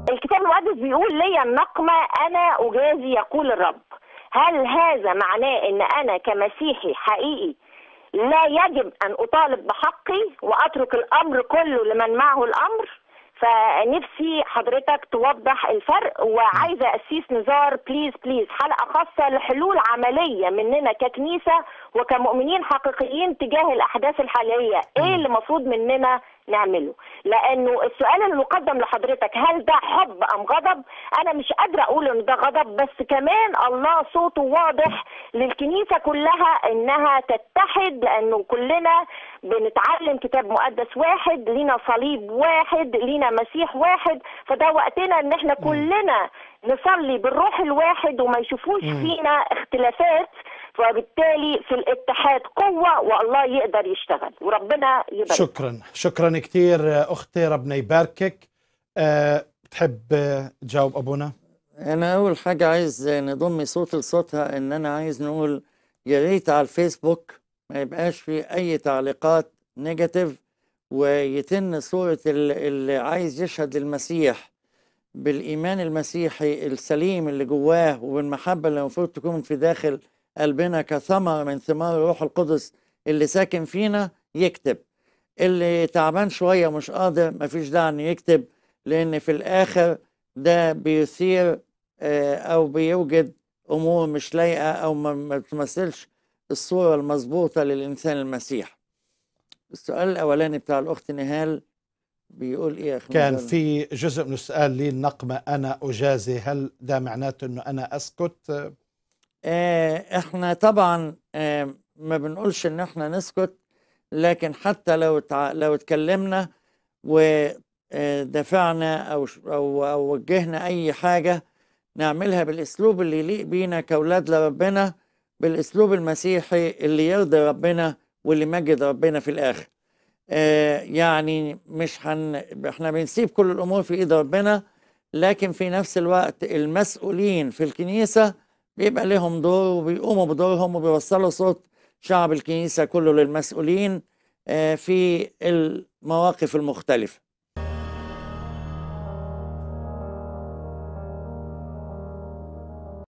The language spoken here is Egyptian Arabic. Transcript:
الكتاب المقدس بيقول لي النقمة أنا أجازي يقول الرب هل هذا معناه أن أنا كمسيحي حقيقي لا يجب أن أطالب بحقي وأترك الأمر كله لمن معه الأمر فنفسي حضرتك توضح الفرق وعايزه اسيس نزار بليز بليز حلقه خاصه لحلول عمليه مننا ككنيسه وكمؤمنين حقيقيين تجاه الاحداث الحاليه ايه اللي المفروض مننا نعمله لانه السؤال المقدم لحضرتك هل ده حب ام غضب انا مش قادره اقول ان ده غضب بس كمان الله صوته واضح للكنيسه كلها انها تتحد لانه كلنا بنتعلم كتاب مقدس واحد لينا صليب واحد لينا مسيح واحد فده وقتنا ان احنا كلنا نصلي بالروح الواحد وما يشوفوش فينا اختلافات وبالتالي في الاتحاد قوة والله يقدر يشتغل وربنا يبارك شكرا شكرا كثير أختي ربنا يباركك أه بتحب تجاوب أبونا أنا أول حاجة عايز نضم صوت لصوتها إن أنا عايز نقول يا ريت على الفيسبوك ما يبقاش في أي تعليقات نيجاتيف ويتن صورة اللي عايز يشهد للمسيح بالإيمان المسيحي السليم اللي جواه وبالمحبة اللي المفروض تكون في داخل قلبنا كثمر من ثمار الروح القدس اللي ساكن فينا يكتب اللي تعبان شوية مش قادر مفيش داعي انه يكتب لأن في الآخر ده بيثير أو بيوجد أمور مش لايقة أو ما بتمثلش الصورة المظبوطة للإنسان المسيح السؤال الأولاني بتاع الأخت نهال بيقول إيه يا أخي كان في جزء من السؤال لي النقمة أنا أجازي هل ده معناته أنه أنا أسكت آه احنا طبعا آه ما بنقولش ان احنا نسكت لكن حتى لو تع... لو اتكلمنا ودفعنا او او او وجهنا اي حاجه نعملها بالاسلوب اللي يليق بينا كاولاد لربنا بالاسلوب المسيحي اللي يرضي ربنا واللي يمجد ربنا في الاخر آه يعني مش هن احنا بنسيب كل الامور في ايد ربنا لكن في نفس الوقت المسؤولين في الكنيسه بيبقى لهم دور وبيقوموا بدورهم وبيوصلوا صوت شعب الكنيسة كله للمسؤولين في المواقف المختلفة